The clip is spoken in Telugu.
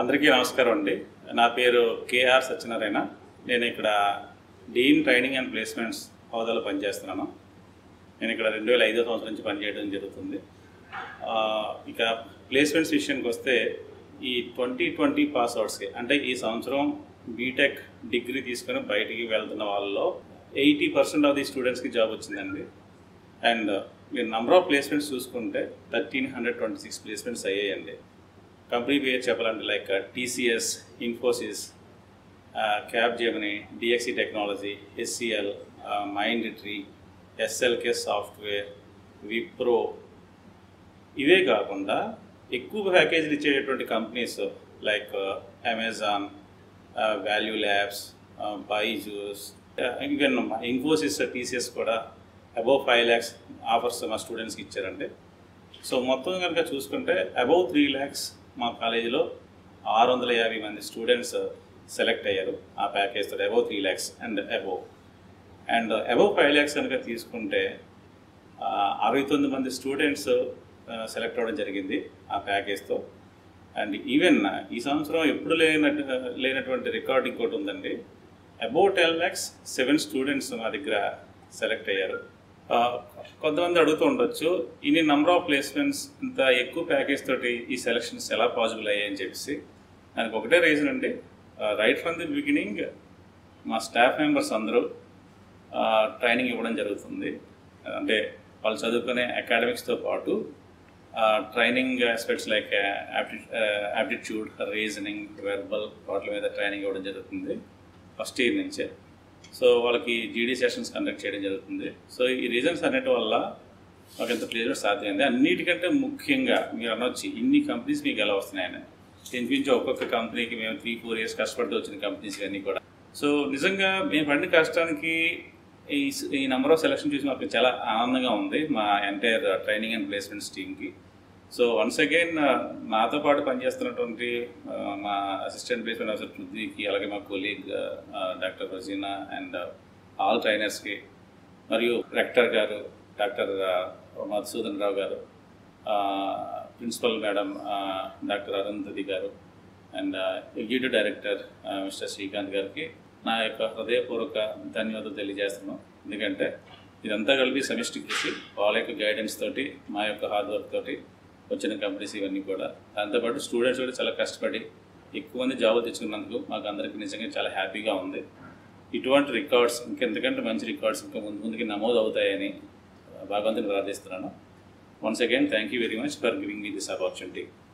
అందరికీ నమస్కారం అండి నా పేరు కేఆర్ సత్యనారాయణ నేను ఇక్కడ డీన్ ట్రైనింగ్ అండ్ ప్లేస్మెంట్స్ హోదాలో పనిచేస్తున్నాను నేను ఇక్కడ రెండు వేల ఐదో సంవత్సరం నుంచి పనిచేయడం జరుగుతుంది ఆ, ఇక ప్లేస్మెంట్స్ విషయానికి వస్తే ఈ ట్వంటీ ట్వంటీ పాస్ అవుట్స్కి అంటే ఈ సంవత్సరం బీటెక్ డిగ్రీ తీసుకొని బయటికి వెళ్తున్న వాళ్ళలో ఎయిటీ పర్సెంట్ ఆఫ్ ది స్టూడెంట్స్కి జాబ్ వచ్చిందండి అండ్ మీరు నంబర్ ఆఫ్ ప్లేస్మెంట్స్ చూసుకుంటే thirteen hundred twenty six placements అయ్యాయండి కంపెనీ పేరు చెప్పాలంటే like TCS Infosys Capgemini DXC technology HCL Mindtree SLK software Wipro ఇవే కాకుండా ఎక్కువ ప్యాకేజీలు ఇచ్చేటటువంటి companies like Amazon value labs Byju's even Infosys TCS కూడా అబౌవ్ ఫైవ్ ల్యాక్స్ ఆఫర్స్ మా స్టూడెంట్స్కి ఇచ్చారండి సో మొత్తం కనుక చూసుకుంటే అబౌవ్ త్రీ ల్యాక్స్ మా కాలేజీలో ఆరు వందల యాభై మంది స్టూడెంట్స్ సెలెక్ట్ అయ్యారు ఆ ప్యాకేజ్తో above three lakhs and above and above five lakhs కనుక తీసుకుంటే ఆ, అరవై తొమ్మిది మంది స్టూడెంట్స్ సెలెక్ట్ అవ్వడం జరిగింది ఆ ప్యాకేజ్తో అండ్ ఈవెన్ ఈ సంవత్సరం ఎప్పుడు లేనట్టు లేనటువంటి రికార్డ్ ఇంకోటి ఉందండి above ten lakhs seven students మా దగ్గర సెలెక్ట్ అయ్యారు ఆ, కొంతమంది అడుగుతూ ఉండొచ్చు ఇన్ని నెంబర్ ఆఫ్ ప్లేస్మెంట్స్ ఇంత ఎక్కువ ప్యాకేజ్ తోటి ఈ సెలక్షన్స్ ఎలా పాసిబుల్ అయ్యాయని చెప్పేసి దానికి ఒకటే రీజన్ అండి రైట్ ఫ్రమ్ ది బిగినింగ్ మా స్టాఫ్ మెంబర్స్ అందరూ ట్రైనింగ్ ఇవ్వడం జరుగుతుంది అంటే వాళ్ళు చదువుకునే అకాడమిక్స్తో పాటు training aspects like aptitude reasoning verbal వాటి మీద ట్రైనింగ్ ఇవ్వడం జరుగుతుంది ఫస్ట్ ఇయర్ నుంచే సో వాళ్ళకి జీడీ సెషన్స్ కండక్ట్ చేయడం జరుగుతుంది సో ఈ రీజన్స్ అన్నిటి వల్ల మాకు ఎంత ప్లేస్మెంట్ సాధ్యమైంది అన్నిటికంటే ముఖ్యంగా మీరు అనొచ్చు ఇన్ని కంపెనీస్ మీకు ఎలా వస్తున్నాయని ఇంచుమించు ఒక్కొక్క కంపెనీకి మేము త్రీ ఫోర్ ఇయర్స్ కష్టపడుతూ వచ్చిన కంపెనీస్ అన్నీ కూడా సో నిజంగా మేము పడిన కష్టానికి ఈ ఈ నెంబర్ ఆఫ్ సెలక్షన్ చూసి మాకు చాలా ఆనందంగా ఉంది మా ఎంటైర్ ట్రైనింగ్ అండ్ ప్లేస్మెంట్స్ టీమ్కి సో వన్స్ అగైన్ నాతో పాటు పనిచేస్తున్నటువంటి ఆ, మా అసిస్టెంట్ ప్లేస్మెంట్ ఆఫీసర్ పృథ్వీకి అలాగే మా colleague doctor Rajeena and all ట్రైనర్స్కి మరియు రెక్టర్ గారు డాక్టర్ మధుసూదన్ రావు గారు principal madam doctor Arundhati garu and executive director mister Srikanth గారికి నా యొక్క హృదయపూర్వక ధన్యవాదాలు తెలియజేస్తున్నాం ఎందుకంటే ఇదంతా కలిపి సమిష్టి కృషి వాళ్ళ యొక్క గైడెన్స్ తోటి మా యొక్క హార్డ్ వర్క్ తోటి వచ్చిన కంపెనీస్ ఇవన్నీ కూడా దాంతోపాటు స్టూడెంట్స్ కూడా చాలా కష్టపడి ఎక్కువ మంది జాబులు తెచ్చుకున్నందుకు మాకు అందరికీ నిజంగా చాలా హ్యాపీగా ఉంది ఇటువంటి రికార్డ్స్ ఇంకెంతకంటే మంచి రికార్డ్స్ ఇంకా ముందు ముందుకి నమోదు అవుతాయని భగవంతుని ప్రార్థిస్తున్నాను once again thank you very much for giving me this opportunity